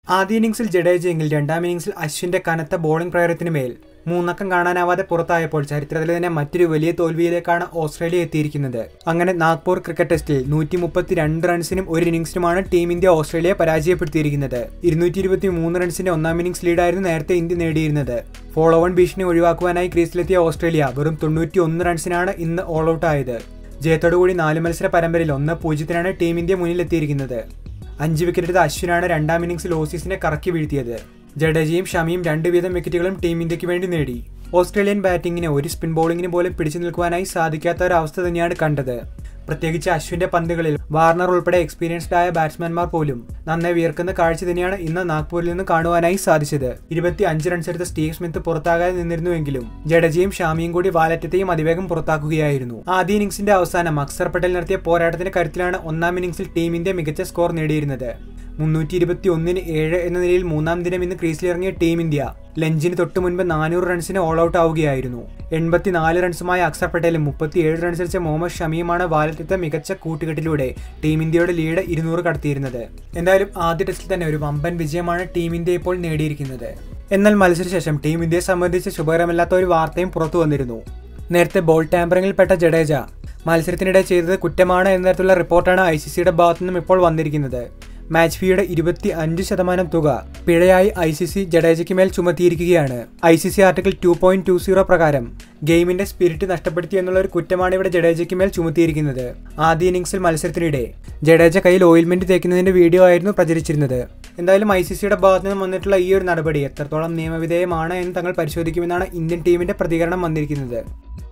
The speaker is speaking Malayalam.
ആദ്യ ഇന്നിംഗ്സിൽ ജഡേജയെങ്കിൽ രണ്ടാം ഇന്നിംഗ്സിൽ അശ്വിന്റെ കനത്ത ബോളിംഗ് പ്രയത്നത്തിന് മേൽ മൂന്നക്കം കാണാനാവാതെ പുറത്തായപ്പോൾ ചരിത്രത്തിലെ തന്നെ മറ്റൊരു വലിയ തോൽവിയിലേക്കാണ് ഓസ്ട്രേലിയ എത്തിയിരിക്കുന്നത് അങ്ങനെ നാഗ്പൂർ ക്രിക്കറ്റ് ടെസ്റ്റിൽ നൂറ്റി മുപ്പത്തിരണ്ട് റൺസിനും ഒരു ഇന്നിംഗ്സിനുമാണ് ടീം ഇന്ത്യ ഓസ്ട്രേലിയയെ പരാജയപ്പെടുത്തിയിരിക്കുന്നത് ഇരുന്നൂറ്റി ഇരുപത്തി മൂന്ന് റൺസിന്റെ ഒന്നാം ഇന്നിംഗ്സ് ലീഡായിരുന്നു നേരത്തെ ഇന്ത്യ നേടിയിരുന്നത് ഫോളോ വൺ ഭീഷണി ഒഴിവാക്കുവാനായി ക്രീസിലെത്തിയ ഓസ്ട്രേലിയ വെറും തൊണ്ണൂറ്റി ഒന്ന് റൺസിനാണ് ഇന്ന് ഓൾ ഔട്ട് ആയത് ജയത്തോടുകൂടി നാല് മത്സര പരമ്പരയിൽ ഒന്ന് പൂജ്യത്തിനാണ് ടീം ഇന്ത്യ മുന്നിലെത്തിയിരിക്കുന്നത് അഞ്ച് വിക്കറ്റെടുത്ത അശ്വിനാണ് രണ്ടാം ഇന്നിംഗ്സിൽ ഓസീസിനെ കറക്കി വീഴ്ത്തിയത് ജഡേജയും ഷമിയും രണ്ട് വീതം വിക്കറ്റുകളും ടീം ഇന്ത്യക്ക് വേണ്ടി നേടി ഓസ്ട്രേലിയൻ ബാറ്റിംഗിന് ഒരു സ്പിൻ ബൗളിംഗിന് പോലും പിടിച്ചു നിൽക്കുവാനായി സാധിക്കാത്ത ഒരു അവസ്ഥ തന്നെയാണ് കണ്ടത് പ്രത്യേകിച്ച് അശ്വിന്റെ പന്തുകളിൽ വാർണർ ഉൾപ്പെടെ എക്സ്പീരിയൻസ്ഡ് ആയ ബാറ്റ്സ്മാൻമാർ പോലും നന്നായി വിയർക്കുന്ന കാഴ്ച തന്നെയാണ് ഇന്ന് നാഗ്പൂരിൽ നിന്ന് കാണുവാനായി സാധിച്ചത് ഇരുപത്തി അഞ്ച് റൺസ് എടുത്ത സ്റ്റീവ് സ്മിത്ത് പുറത്താകാതെ നിന്നിരുന്നുവെങ്കിലും ജഡേജയും ഷാമിയും കൂടി വാലറ്റത്തെയും അതിവേഗം പുറത്താക്കുകയായിരുന്നു ആദ്യ ഇന്നിംഗ്സിന്റെ അവസാനം അക്സർ പട്ടേൽ നടത്തിയ പോരാട്ടത്തിന്റെ കരുത്തിലാണ് ഒന്നാം ഇന്നിംഗ്സിൽ ടീം ഇന്ത്യ മികച്ച സ്കോർ നേടിയിരുന്നത് മുന്നൂറ്റി ഇരുപത്തി ഒന്നിന് ഏഴ് എന്ന നിലയിൽ മൂന്നാം ദിനം ഇന്ന് ക്രീസിലിറങ്ങിയ ടീം ഇന്ത്യ ലഞ്ചിന് തൊട്ടു മുൻപ് നാനൂറ് റൺസിന് ഓൾ ഔട്ട് ആവുകയായിരുന്നു എൺപത്തിനാല് റൺസുമായ അക്സർ പട്ടേലും മുപ്പത്തിയേഴ് റൺസ് അടിച്ച മുഹമ്മദ് ഷമിയുമാണ് വാലറ്റത്തെ മികച്ച കൂട്ടുകെട്ടിലൂടെ ടീം ഇന്ത്യയുടെ ലീഡ് ഇരുന്നൂറ് കടത്തിയിരുന്നത് എന്തായാലും ആദ്യ ടെസ്റ്റിൽ തന്നെ ഒരു വമ്പൻ വിജയമാണ് ടീം ഇന്ത്യ ഇപ്പോൾ നേടിയിരിക്കുന്നത് എന്നാൽ മത്സരശേഷം ടീം ഇന്ത്യയെ സംബന്ധിച്ച് ശുഭകരമല്ലാത്ത ഒരു വാർത്തയും പുറത്തു വന്നിരുന്നു നേരത്തെ ബോൾ ടാമ്പറിംഗിൽപ്പെട്ട ജഡേജ മത്സരത്തിനിടെ ചെയ്തത് കുറ്റമാണ് എന്ന തരത്തിലുള്ള റിപ്പോർട്ടാണ് ഐ സി സിയുടെ ഭാഗത്തു നിന്നും ഇപ്പോൾ വന്നിരിക്കുന്നത് മാച്ച് ഫീയുടെ ഇരുപത്തി അഞ്ച് ശതമാനം തുക പിഴയായി ഐ സി സി ജഡേജയ്ക്ക് മേൽ ചുമത്തിയിരിക്കുകയാണ് I C C article two point two zero പ്രകാരം ഗെയിമിന്റെ സ്പിരിറ്റ് നഷ്ടപ്പെടുത്തി എന്നുള്ള ഒരു കുറ്റമാണ് ഇവിടെ ജഡേജയ്ക്ക് മേൽ ചുമത്തിയിരിക്കുന്നത് ആദ്യ ഇന്നിംഗ്സിൽ മത്സരത്തിനിടെ ജഡേജ കയ്യിൽ ഓയിൽമെന്റ് തേക്കുന്നതിന്റെ വീഡിയോ ആയിരുന്നു പ്രചരിച്ചിരുന്നത് എന്തായാലും ഐ സി സിയുടെ ഭാഗത്തു നിന്ന് വന്നിട്ടുള്ള ഈ ഒരു നടപടി എത്രത്തോളം നിയമവിധേയമാണ് എന്ന് തങ്ങൾ പരിശോധിക്കുമെന്നാണ് ഇന്ത്യൻ ടീമിന്റെ പ്രതികരണം വന്നിരിക്കുന്നത്